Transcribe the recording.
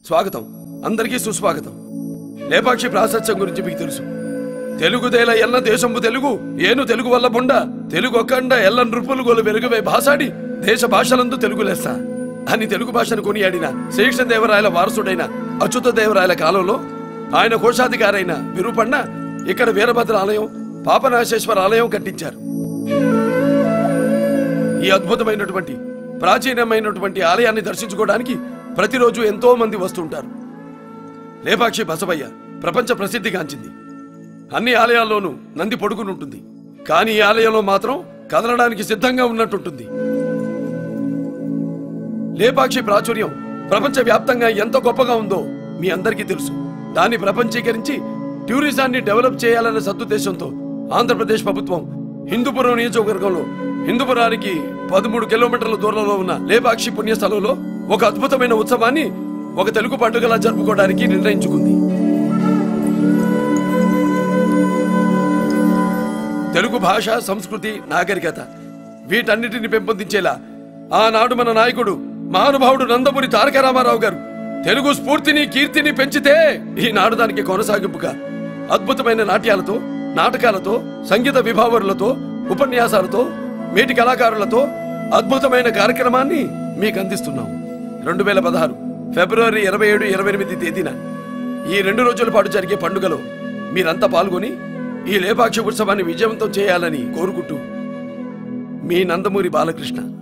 స్వాగతం అందరికీ సుస్వాగతం లేపాక్షి ప్రాశస్త్యం గురించి మీకు తెలుసు తెలుగుదేల ఎల్ల దేశంబు తెలుగు ఏను తెలుగు వల్ల బుండ తెలుగు ఒక్కండ ఎల్ల నృపులు గోలు వెలుగువే భాషాడి దేశ భాషలందు తెలుగు లెస్స అని తెలుగు భాషను కొనియాడిన శ్రీకృష్ణదేవరాయల వారసుడైన అచ్యుత దేవరాయల కాలంలో ఆయన కోశాధికారైన విరూపಣ್ణ ఇక్కడ వీరభద్ర ఆలయం పాపనాశేశ్వర ఆలయం కట్టించారు ఈ అద్భుతమైనటువంటి ప్రాచీనమైనటువంటి ఆలయాన్ని దర్శించుకోవడానికి ప్రతిరోజు ఎంతో మంది వస్తుంటారు లేపాక్షి బసవయ్య ప్రపంచ ప్రసిద్ధిగాంచింది అన్ని ఆలయాల్లోనూ నంది పడుకునుంటుంది కానీ ఈ ఆలయంలో మాత్రం కదలడానికి సిద్ధంగా ఉన్నట్టుంటుంది లేపాక్షి ప్రాచుర్యం ప్రపంచ వ్యాప్తంగా ఎంత గొప్పగా ఉందో మీ అందరికీ తెలుసు దాన్ని ప్రపంచీకరించి టూరిజాన్ని డెవలప్ చేయాలనే సదుద్దేశంతో ఆంధ్రప్రదేశ్ ప్రభుత్వం హిందూపురం నియోజకవర్గంలో హిందూపురానికి పదమూడు కిలోమీటర్ల దూరంలో ఉన్న లేపాక్షి పుణ్యస్థలంలో ఒక అద్భుతమైన ఉత్సవాన్ని ఒక తెలుగు పండుగలా జరుపుకోవడానికి నిర్ణయించుకుంది తెలుగు భాష సంస్కృతి నాగరికత వీటన్నిటిని పెంపొందించేలా ఆనాడు మన నాయకుడు మహానుభావుడు నందమూరి తారక రామారావు గారు తెలుగు స్ఫూర్తిని కీర్తిని పెంచితే ఈనాడు దానికి కొనసాగింపుగా అద్భుతమైన నాట్యాలతో నాటకాలతో సంగీత విభావరులతో ఉపన్యాసాలతో మేటి కళాకారులతో అద్భుతమైన కార్యక్రమాన్ని మీకు అందిస్తున్నాం రెండు వేల పదహారు ఫిబ్రవరి ఇరవై ఏడు ఇరవై ఎనిమిది తేదీన ఈ రెండు రోజుల పాటు జరిగే పండుగలో మీరంతా పాల్గొని ఈ లేపాక్షి ఉత్సవాన్ని విజయవంతం చేయాలని కోరుకుంటూ మీ నందమూరి బాలకృష్ణ